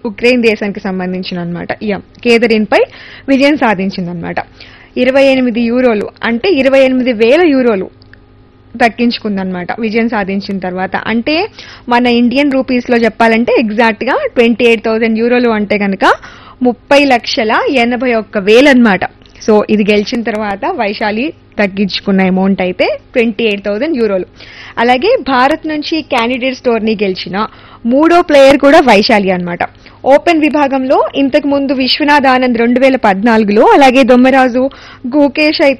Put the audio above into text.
Ukraine దేశానికి సంబంధించిన అనమాట కేథరిన్ పై విజయం సాధించిందనమాట ఇరవై ఎనిమిది యూరోలు అంటే ఇరవై ఎనిమిది వేల యూరోలు దక్కించుకుందనమాట విజయం సాధించిన తర్వాత అంటే మన ఇండియన్ రూపీస్ లో చెప్పాలంటే ఎగ్జాక్ట్ గా ట్వంటీ ఎయిట్ థౌసండ్ యూరోలు అంటే కనుక ముప్పై లక్షల ఎనభై ఒక్క వేలు అనమాట సో ఇది గెలిచిన తర్వాత వైశాలి తగ్గించుకున్న అమౌంట్ అయితే ట్వంటీ ఎయిట్ థౌసండ్ యూరోలు అలాగే భారత్ నుంచి క్యాండిడేట్ స్టోర్ని గెలిచిన మూడో ప్లేయర్ కూడా వైశాలి అన్నమాట ఓపెన్ విభాగంలో ఇంతకు ముందు విశ్వనాథ్ ఆనంద్ రెండు వేల పద్నాలుగులో అలాగే దొమ్మరాజు గోకేష్ అయితే